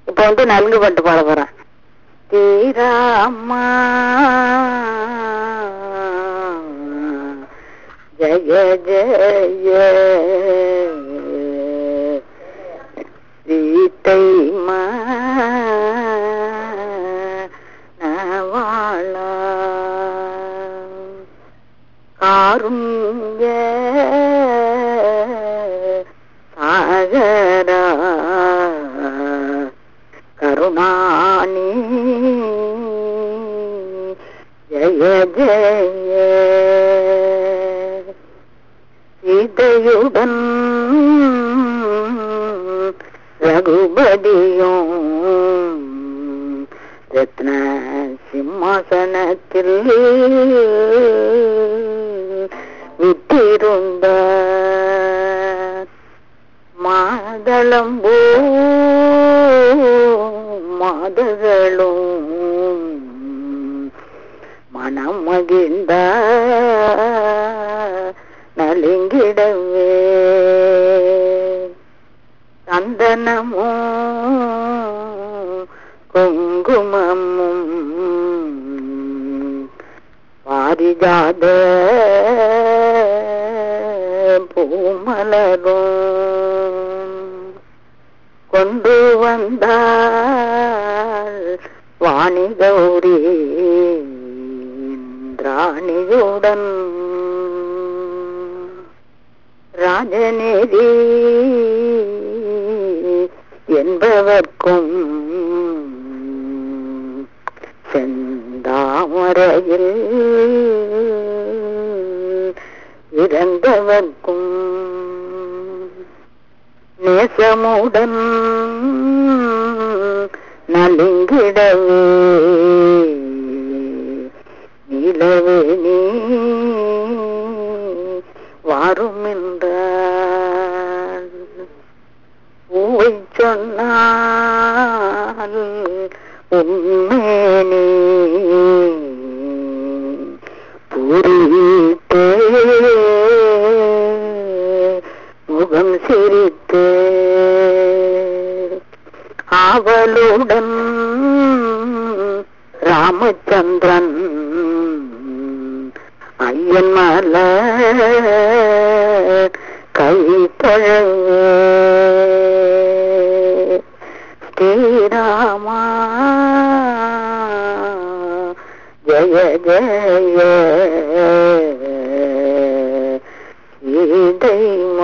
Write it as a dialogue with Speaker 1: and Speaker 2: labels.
Speaker 1: இப்ப வந்து நலுங்கு பாட்டு பாட போறேன் ஸ்ரீராமா ஜய ஜய சீத்தை வாழா காருண்ய சாகரா கருணானி ஜய ஜய சீதையுடன் ரகுபதியும் ரத்ன சிம்மாசனத்தில் விட்டிருந்த மாதளம்பூ மாதகளும் மனம் மகிழ்ந்த நலிங்கிடவே சந்தனமும் குங்குமமும் பாரிஜாத பூமலரும் கொண்டு வந்தாள் வாணி கௌரி ராணியுடன் ராஜநேரி என்பவர்க்கும் செந்தாமரையில் இறந்தவர்க்கும் நேசமுடன் நலிங்கிடவே நிலவே நீ வாரும் என்றால் பூவை சொன்னால் உண்மேனே புரித்தே முகம் சிரித்து ஆவலுடன் ராமச்சந்திரன் ஐயன் மல கை தொழவே ஸ்ரீராமா ஜய ஜய சீதை